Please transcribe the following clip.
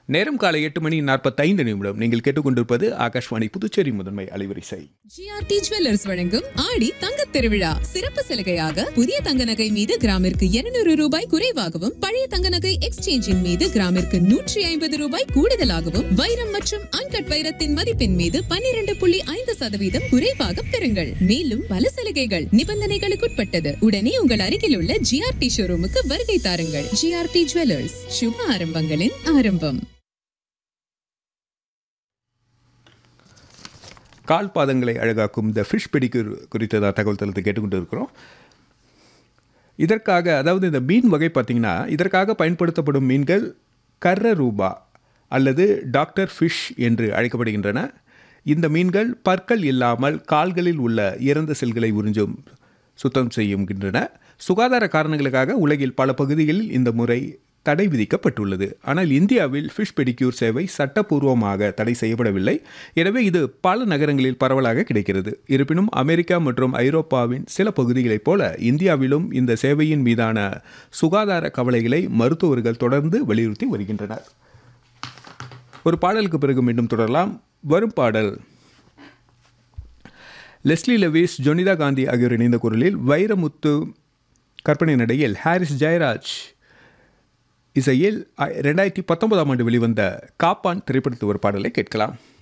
நேரம் காலை எட்டு மணி நாற்பத்தைந்து நிமிடம் நீங்கள் கேட்டுக்கொண்டிருப்பது ஆகாஷ்வாணி புதுச்சேரி முதன்மை அலைவரிசை ஜிஆர்டி ஜுவல்லர்ஸ் வழங்கும் ஆடி தங்கத் திருவிழா சிறப்பு சலுகையாக புதிய தங்க நகை மீது கிராமிற்கு 200 ரூபாய் குறைவாகவும் பழைய தங்க நகை எக்ஸ்சேஞ்சின் மீது கிராமிற்கு நூற்றி ஐம்பது ரூபாய் கூடுதலாகவும் வைரம் மற்றும் அன்கட் வைரத்தின் மதிப்பின் மீது 12.5% புள்ளி ஐந்து சதவீதம் குறைவாக பெறுங்கள் மேலும் பல சலுகைகள் நிபந்தனைகளுக்குட்பட்டது உடனே உங்கள் அருகில் உள்ள ஜிஆர்டி ஷோரூமுக்கு வருகை தாருங்கள் ஜிஆர்டி ஜுவல்லர்ஸ் சுப ஆரம்பங்களின் ஆரம்பம் கால் பாதங்களை அழகாக்கும் இந்த ஃபிஷ் பெடிக்யூர் குறித்த தகவல் தளத்தை கேட்டுக்கொண்டு இருக்கிறோம் இதற்காக அதாவது இந்த மீன் வகை பார்த்திங்கன்னா இதற்காக பயன்படுத்தப்படும் மீன்கள் கர்ர ரூபா அல்லது டாக்டர் ஃபிஷ் என்று அழைக்கப்படுகின்றன இந்த மீன்கள் பற்கள் இல்லாமல் கால்களில் உள்ள இறந்த செல்களை உறிஞ்சும் சுத்தம் செய்யுகின்றன சுகாதார காரணங்களுக்காக உலகில் பல பகுதிகளில் இந்த முறை தடை விதிக்கப்பட்டுள்ளது ஆனால் இந்தியாவில் ஃபிஷ் பெடிக்யூர் சேவை சட்டப்பூர்வமாக தடை செய்யப்படவில்லை எனவே இது பல நகரங்களில் பரவலாக கிடைக்கிறது இருப்பினும் அமெரிக்கா மற்றும் ஐரோப்பாவின் சில பகுதிகளைப் போல இந்தியாவிலும் இந்த சேவையின் மீதான சுகாதார கவலைகளை மருத்துவர்கள் தொடர்ந்து வலியுறுத்தி வருகின்றனர் ஒரு பாடலுக்கு பிறகு மீண்டும் தொடரலாம் வரும் பாடல் லெஸ்லி லெவிஸ் ஜொனிதா காந்தி ஆகியோர் இணைந்த குரலில் வைரமுத்து கற்பனை நடையில் ஹாரிஸ் ஜெயராஜ் இசையில் ரெண்டாயிரத்தி பத்தொன்பதாம் ஆண்டு வெளிவந்த காப்பான் திரைப்படத்து ஒரு பாடலை கேட்கலாம்